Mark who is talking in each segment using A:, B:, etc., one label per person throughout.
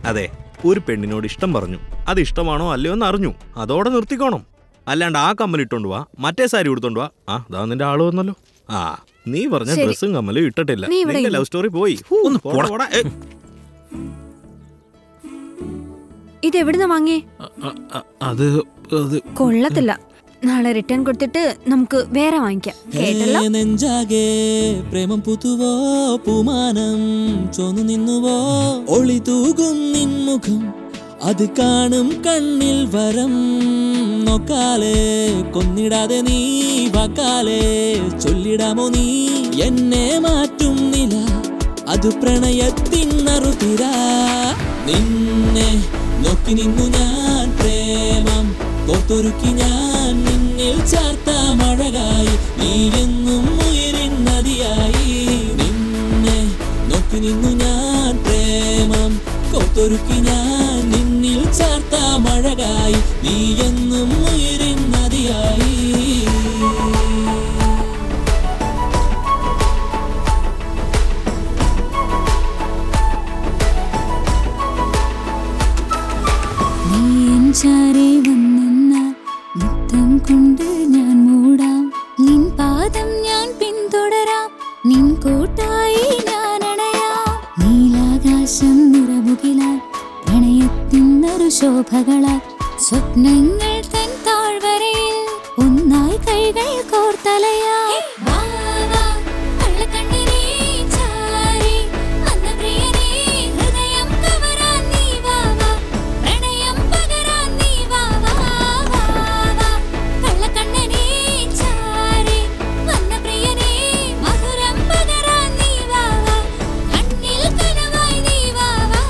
A: അതെ ഒരു പെണ്ണിനോട് ഇഷ്ടം പറഞ്ഞു അത് ഇഷ്ടമാണോ അല്ലയോ എന്ന് അറിഞ്ഞു അതോടെ നിർത്തിക്കോണം അല്ലാണ്ട് ആ കമ്മൽ ഇട്ടോണ്ട് വാ മറ്റേ സാരി ഉടുത്തോണ്ട് വാ ആ ദാ നിന്റെ ആള് വന്നല്ലോ ആ നീ പറഞ്ഞ
B: ശരി.
A: ഡ്രസ്സും കമ്മലും ഇട്ടിട്ടില്ല
B: നീ ഇവിടെ
A: നിന്റെ
B: ഇരി.
A: ലവ് സ്റ്റോറി പോയി ഹൂ,
C: ഒന്ന്
A: പോടാ,
C: പോടാ.
A: പോടാ. ഏ,
B: ഇത് എവിടുന്ന് വാങ്ങിയേ
C: അ- അ- അ- അത് അത്
B: കൊള്ളത്തില്ല നാളെ റിട്ടേൺ കൊടുത്തിട്ട് നമുക്ക് വേറെ വാങ്ങിക്കാം കേട്ടല്ലോ
D: ഏ നെഞ്ചാകെ പ്രേമം പുതുവോ പൂമാനം ചോന്നു നിന്നുവോ ഒളി തൂകും നിൻമുഖം അത് കാണും കണ്ണിൽ വരം നോക്കാലേ കൊന്നിടാതെ നീ വാക്കാലേ ചൊല്ലിടാമോ നീ എന്നെ മാറ്റും നില അത് പ്രണയത്തിനറുതിര നിന്നെ നോക്കി നിന്നു ഞാൻ പ്രേമം കോർത്തൊരുക്കി ഞാൻ നിന്നിൽ ചാർത്ത മഴകായി നീ എന്നും ഉയരിൻ നദിയായി നിന്നെ നോക്കി നിന്നു ഞാൻ പ്രേമം കോർത്തൊരുക്കി ഞാൻ നിന്നിൽ ചാർത്ത മഴകായി നീ എന്നും ഉയരിൻ നദിയായി
E: നീൻ ചാരി വന്നെന്നാൽ മുത്തം കൊണ്ട് ഞാൻ മൂടാം നിൻ പാദം ഞാൻ പിന്തുടരാം നിൻ കൂട്ടായി ഞാൻ അണയാം നീലാകാശം നിറമുകിലാൽ പ്രണയത്തിനൊരു ശോഭകളാൽ സ്വപ്നങ്ങൾ തൻ താഴ്വരയിൽ ഒന്നായി കൈകൾ കോർത്തലയായി വാ, വാ, കള്ളക്കണ്ണിനെ ചാരി, വന്ന പ്രിയനേ, ഹൃദയം കവരാൻ നീ വാ, വാ, പ്രണയം പകരാൻ നീ വാ, വാ, വാ, വാ. കള്ളക്കണ്ണനെ ചാരി, വന്ന പ്രിയനേ, മധുരം പകരാൻ നീ വാ, വാ, കണ്ണിൽ കനവായി നീ വാ, വാ.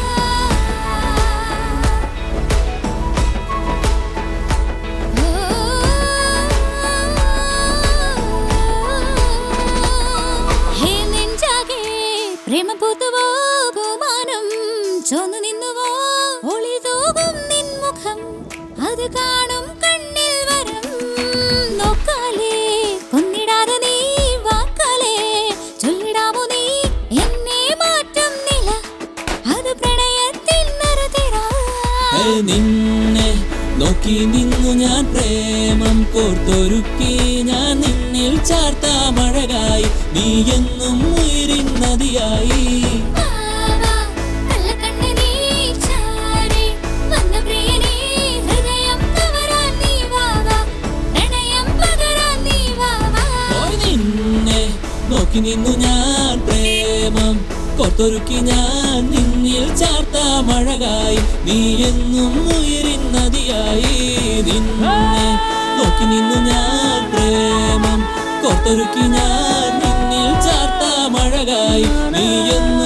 E: ഹേ നെഞ്ചാകെ പ്രേമ പൂത്തുവോ പൂമാനം ചോന്നു നിന്നുവോ ഒളി തൂകും നിൻമുഖം അത് കാണും കണ്ണിൽ വരം നോക്കാലേ കൊന്നിടാതെ നീ വാക്കാലേ ചൊല്ലിടാമോ നീ എന്നെ മാറ്റും നില അത് പ്രണയത്തിൻ നറുതിര
D: ഏ നിന്നെ നോക്കി നിന്നു ഞാൻ പ്രേമം കോർത്തൊരുക്കി ഞാൻ നിന്നിൽ ചാർത്ത മഴകായി നീ എന്നും ഉയരിൻ നദിയായി
E: വാവാ കള്ളക്കണ്ണനേ ചാരി വന്ന പ്രിയനേ ഹൃദയം കവരാൻ നീ വാവാ പ്രണയം പകരാൻ നീ വാവാ
D: ഓയ് നിന്നെ നോക്കി നിന്നു ഞാൻ പ്രേമം കോർത്തൊരുക്കി ഞാൻ നിന്നിൽ ചാർത്ത മഴകായി നീ എന്നും ഉയരിൻ നദിയായി നിന്നെ നോക്കി നിന്നു ഞാൻ പ്രേമം കോർത്തൊരുക്കി ഞാൻ നിന്നിൽ ചാർത്ത മഴകായി നീ എന്നും